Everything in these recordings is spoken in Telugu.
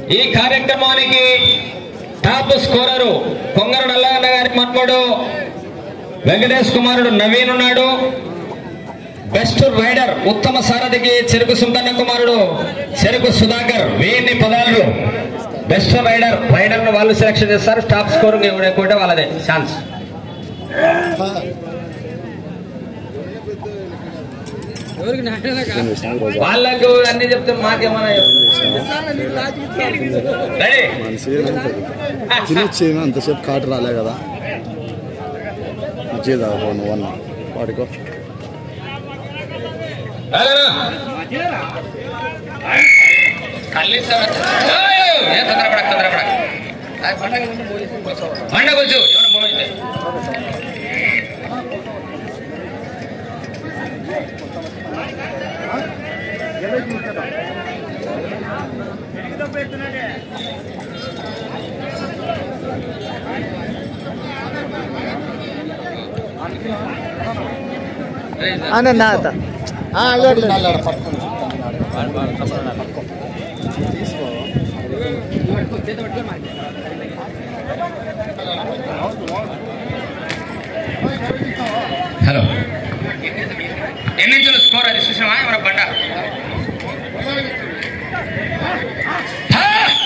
ఈ కార్యక్రమానికి టాప్ స్కోరరు కొంగర నల్లగన్న గారి మన్మడు వెంకటేష్ కుమారుడు నవీన్ ఉన్నాడు బెస్ట్ రైడర్ ఉత్తమ సారథికి చెరుకు సుందన్న కుమారుడు చెరుకు సుధాకర్ వెయ్యి పదాలు బెస్ట్ రైడర్ రైడర్ ను వాళ్ళు సెలెక్షన్ చేస్తారు టాప్ స్కోర్ కూడా వాళ్ళదే ఛాన్స్ వాళ్ళకు అన్ని చెప్తే మాకేమన్నా రెడీ తినొచ్చేమి అంతసేపు కాటు రాలే కదా ఇచ్చేదా నువ్వు అన్న వాడుకో మండ కూర్చో అన్న నాత హలో ఎన్ని ఇంచుల స్కోర్ అది చూసినావా ఎవరు బండ హా!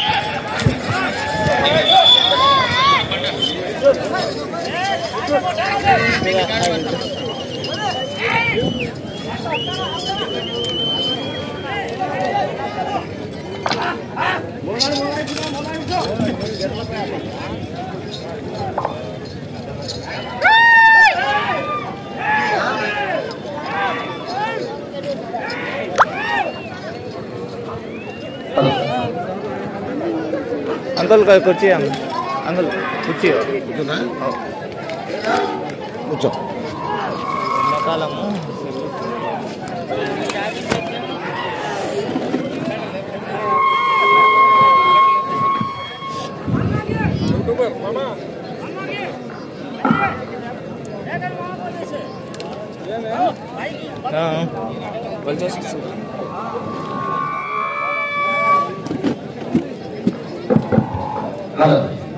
అంకుల్ కుర్చీ అంకుల్ కుర్చీ కూర్చో కాలము హలో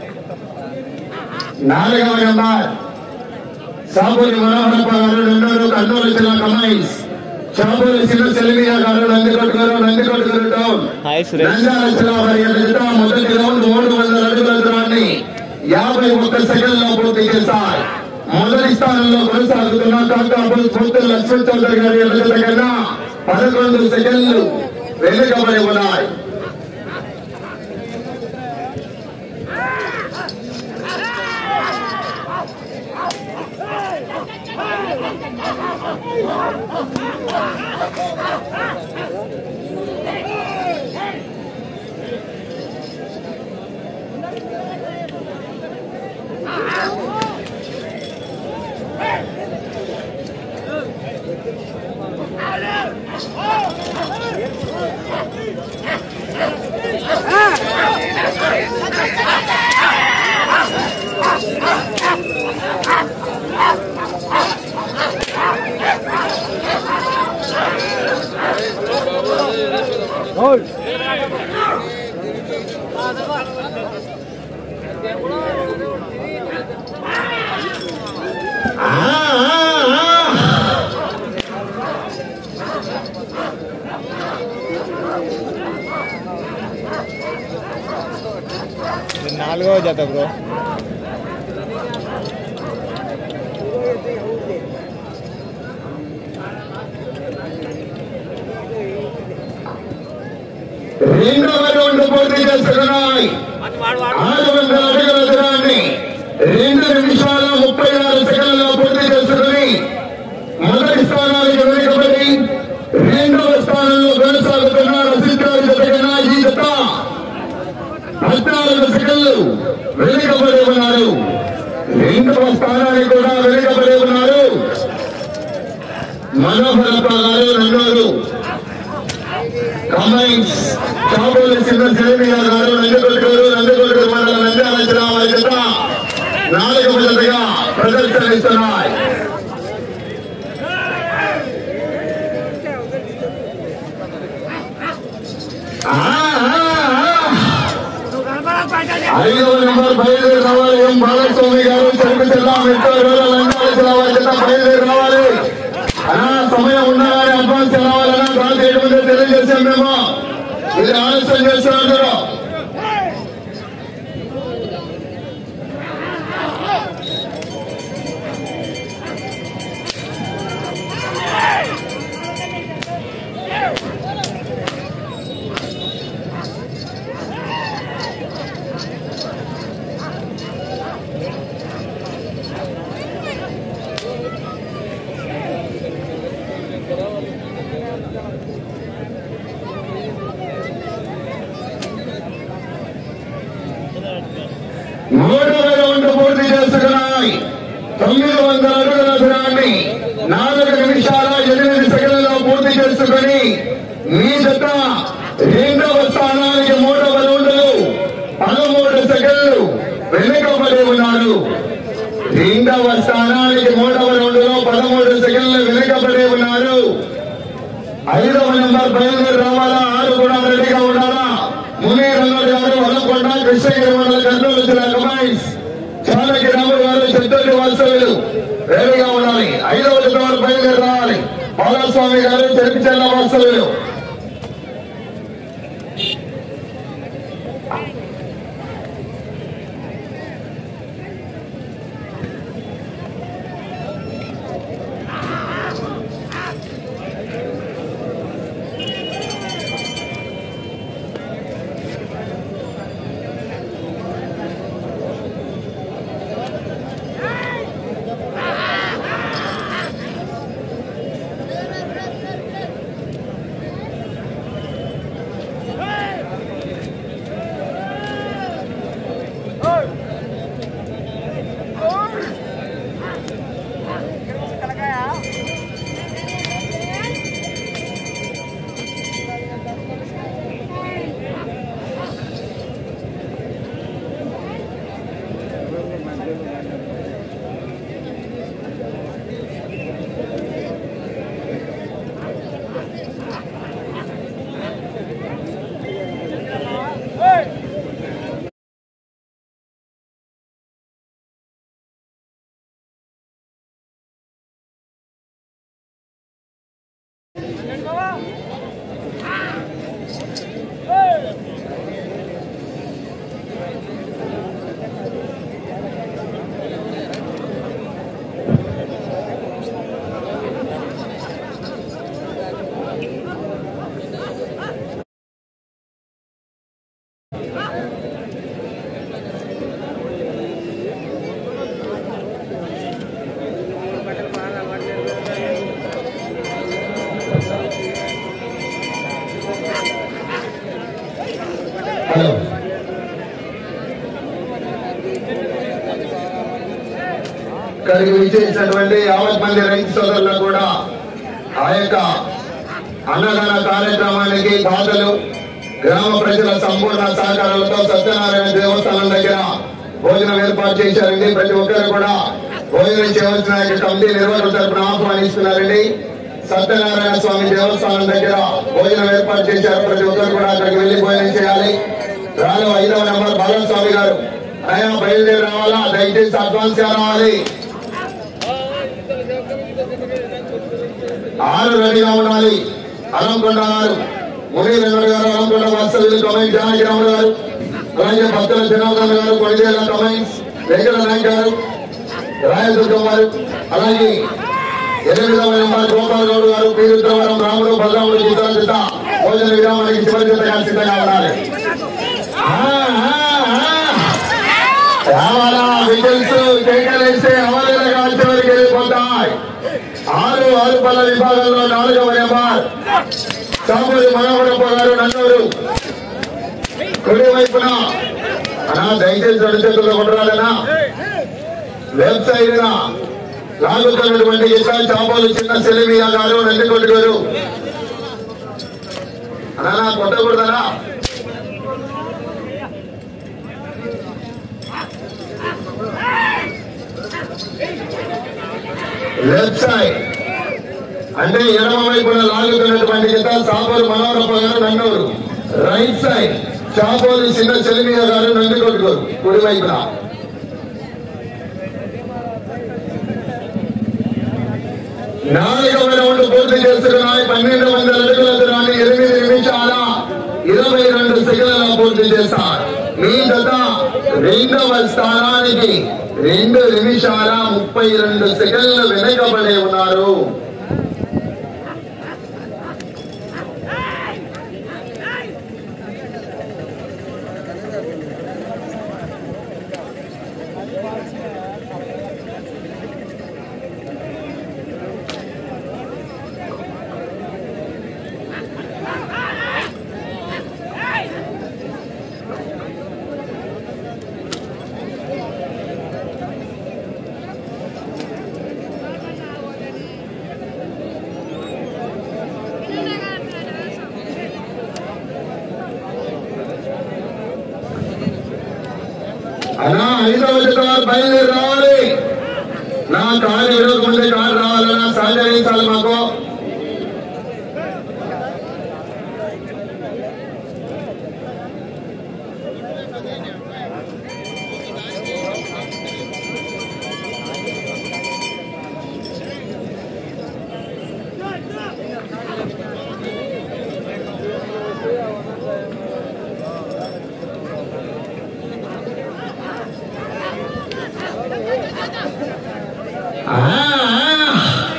నాలుగవ నెంబర్ సాబూరి మనోహరప్ప గారు రెండోరు కర్నూలు జిల్లా కమైన్స్ చాబూరి చిన్న సెల్వియా గారు నందికొట్టు గారు నందికొట్టు గారు టౌన్ హాయ్ సురేష్ నంద్యాల జిల్లా వారి ఎదుట మొదటి రౌండ్ మూడు వందల అడుగుల దూరాన్ని యాభై ఒక్క సెకండ్ లో పూర్తి చేశారు మొదటి స్థానంలో కొనసాగుతున్న కాకాపూర్ పూర్తి లక్ష్మణ్ చౌదరి గారి ఎదుట కన్నా పదకొండు సెకండ్లు వెనుకబడి ఉన్నాయి నాలుగో జత బ్రో రెండవ రౌండ్ పూర్తి చేసుకున్నాయి ఆరు వందల అడుగుల దూరాన్ని రెండు నిమిషాల ముప్పై ఆరు సెకండ్లలో పూర్తి చేసుకుని మొదటి స్థానానికి వెనుకబడి రెండవ స్థానంలో కొనసాగుతున్న రసిద్ధారు జతకన్నా ఈ జత పద్నాలుగు సెకండ్లు వెనుకబడి ఉన్నారు రెండవ స్థానానికి కూడా వెనుకబడి ఉన్నారు మనోహరప్ప గారు రెండోరు కమైన్స్ కాబోలు చిన్న జయమియా గారు నందికొట్టు నందికొట్టు మండల నంద్యాల జిల్లా వారి జత నాలుగవ జతగా ప్రదర్శనిస్తున్నాయి ఆ, ఆ, ఆ. ఐదవ నెంబర్ బయలుదేరి రావాలి ఎం బాలస్వామి గారు చెరుకు జిల్లా మెట్రో వేల లంచాల జిల్లా వారి చేత బయలుదేరి రావాలి అనా సమయం ఉన్నగానే అడ్వాన్స్ రావాలన్నా డ్రా చేయడం తెలియజేసాం మేము ఇది ఆలస్యం చేస్తున్నారు మూడవ రౌండ్ పూర్తి చేసుకున్నాయి తొమ్మిది వందల అడుగుల దూరాన్ని నాలుగు నిమిషాల ఎనిమిది సెకండ్లలో పూర్తి చేసుకుని మీ జత రెండవ స్థానానికి మూడవ రౌండ్లు పదమూడు సెకండ్లు వెనుకబడి ఉన్నారు రెండవ స్థానానికి మూడవ రౌండ్లో పదమూడు సెకండ్లు వెనుకబడి ఉన్నారు ఐదవ నెంబర్ బయలుదేరి రావాలా ఆరు కూడా రెడీగా ఉండాలా ముని రంగడు గారు వనకొండ కృష్ణగిరి మండల కర్నూలు జిల్లా కమాండ్స్ చాలకి రాముడు గారు చిత్తూరు వాస్తవ్యులు రెడీగా ఉండాలి ఐదవ జత వారు బయలుదేరి రావాలి బాలస్వామి గారు చెరుకుచెల్ల వాస్తవ్యులు హలో ఇక్కడికి విచ్చేసినటువంటి యావత్ మంది రైతు సోదరులకు కూడా ఆ యొక్క అన్నదాన కార్యక్రమానికి దాతలు గ్రామ ప్రజల సంపూర్ణ సహకారాలతో సత్యనారాయణ దేవస్థానం దగ్గర భోజనం ఏర్పాటు చేశారండి ప్రతి ఒక్కరు కూడా భోజనం చేయవలసిన యొక్క కమిటీ నిర్వాహకుల తరపున ఆహ్వానిస్తున్నారండి సత్యనారాయణ స్వామి దేవస్థానం దగ్గర భోజనం ఏర్పాటు చేశారు ప్రతి ఒక్కరు కూడా అక్కడికి వెళ్లి భోజనం చేయాలి రాలో ఐదవ నెంబర్ బాలం స్వామి గారు ఆయా బయలుదేరి రావాలా దయచేసి అడ్వాన్స్ గా రావాలి ఆరు రెడీగా ఉండాలి అలంకొండ గారు ముని వెంకట గారు అలంకొండ వాస్తవ్యులు కమైన్ జానకి రాముడు గారు అలాగే భక్తుల జనార్దన్ గారు కొడిదేల కమైన్స్ వెంకట నాయక్ గారు రాయదుర్గం గారు అలాగే ఎనిమిదవ నెంబర్ గోపాల్ గౌడ్ గారు పీరుద్రవరం రాముడు బలరాముడు చిత్ర చిత్త భోజన విరామానికి చివరి చిత్తగా సిద్ధంగా ఉండాలి ఆ, ఆ, ఆ. రావాలా విజిల్స్ కేకలేస్తే అవలీలగా చివరికి వెళ్ళిపోతాయి ఆరు ఆరు పల్ల విభాగంలో నాలుగవ నెంబర్ చాపూరి మనోహరప్ప గారు నన్నూరు కుడి వైపున అన్నా దయచేసి రెండు చేతుల్లో కొట్టరాలన్నా లెఫ్ట్ సైడ్ లాగుతున్నటువంటి ఇతర చాపలు చిన్న సెలిమియా గారు నందికొండ గారు అన్నా కొట్టకూడదనా లెఫ్ట్ సైడ్ అంటే ఎడమ వైపున లాగుతున్నటువంటి జత సాపూరు మనోరప్ప గారు నన్నూరు రైట్ సైడ్ చాపోలి చిన్న చెలిమియ గారు నందికొట్టుకోరు కుడి వైపున నాలుగవ రౌండ్ పూర్తి చేసుకున్నాయి పన్నెండు వందల అడుగుల దూరాన్ని ఎనిమిది నిమిషాల ఇరవై రెండు సెకండ్ల పూర్తి చేశారు మీ గత రెండవ స్థానానికి రెండు నిమిషాల ముప్పై రెండు సెకండ్లు వెనకబడి ఉన్నారు అన్నా ఐదవ జత వారు బయలుదేరి రావాలి నా కారు ఇవ్వకముందే కారు రావాలన్నా సహకరించాలి మాకు ఆ, ఆ.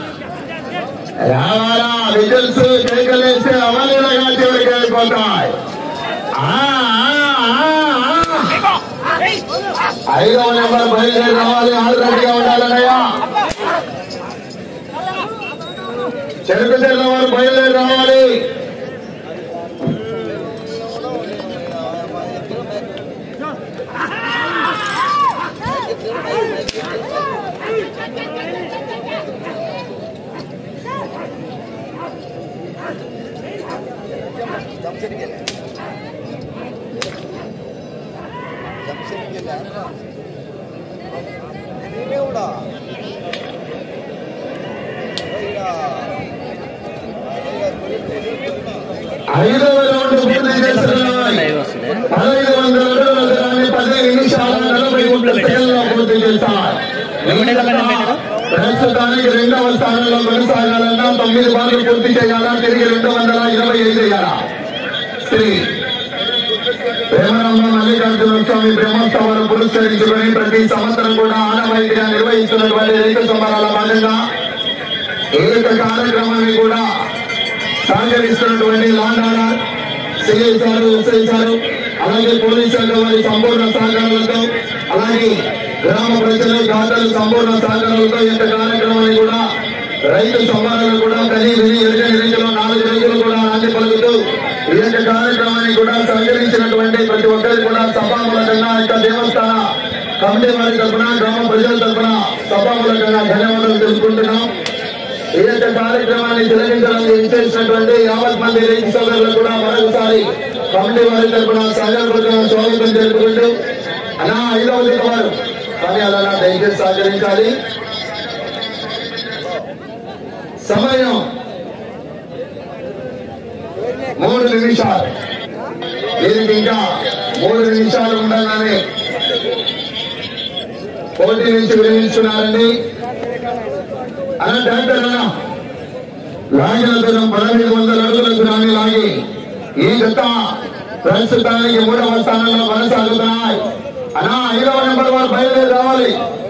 రావాలా విజిల్స్ కేకలేస్తే అవలీలగా చివరికి వెళ్ళిపోతాయి ఆ, ఆ, ఆ, ఆ. ఐదవ నెంబర్ బయలుదేరి రావాలి ఆల్రెడీగా ఉండాలన్నయ్యా చెరుకు తెల్ల వారు బయలుదేరి రావాలి ఐదవ రౌండ్ పూర్తి చేస్తున్నాయి పదహైదు వందల అడుగుల దూరాన్ని పది నిమిషాల నలభై మూడు సెకండ్ల పూర్తి చేస్తారు ప్రస్తుతానికి రెండవ స్థానంలో కొనసాగాలన్నా తొమ్మిది బార్లు పూర్తి చేయాలా తిరిగి రెండు వందల ఇరవై ఐదు చేయాలా శ్రీ ప్రేమరామ మల్లికార్జున స్వామి బ్రహ్మోత్సవాలు పురస్కరించుకొని ప్రతి సంవత్సరం కూడా ఆనవాయితీగా నిర్వహిస్తున్నటువంటి రైతు సంబరాల భాగంగా ఏక కార్యక్రమాన్ని కూడా సహకరిస్తున్నటువంటి లాండాడ సిఐ సారు ఎస్ఐ సారు అలాగే పోలీస్ శాఖ వారి సంపూర్ణ సహకారాలతో అలాగే గ్రామ ప్రజలు దాతలు సంపూర్ణ సహకారాలతో ఈ యొక్క కార్యక్రమాన్ని కూడా రైతు సంబరాలు కూడా కని విని ఎరుగని రీతిలో నాలుగు రోజులు కూడా నాటి పలుకుతూ ఈ యొక్క కార్యక్రమాన్ని కూడా సహకరించినటువంటి ప్రతి ఒక్కరికి కూడా సభామూలకంగా ఈ యొక్క దేవస్థాన కమిటీ వారి తరఫున గ్రామ ప్రజల తరఫున సభామూలకంగా ధన్యవాదాలు తెలుపుకుంటున్నాం ఈ యొక్క కార్యక్రమాన్ని తిలకించడానికి ఇచ్చేసినటువంటి యావత్ మంది రైతు సోదరులు కూడా మరొకసారి కమిటీ వారి తరఫున సహకారపూర్వకంగా స్వాగతం తెలుపుకుంటూ అలా ఐదవ దిన వారు కానీ అలా దయచేసి సహకరించాలి సమయం మూడు నిమిషాలు దీనికి ఇంకా మూడు నిమిషాలు ఉండగానే పోటీ నుంచి విరమిస్తున్నారండి అలా డాక్టర్ అన్న లాగిన దూరం పదహైదు వందల అడుగుల దూరాన్ని లాగి ఈ జత ప్రస్తుతానికి మూడవ స్థానంలో కొనసాగుతున్నాయి అలా ఐదవ నెంబర్ వారు బయలుదేరి రావాలి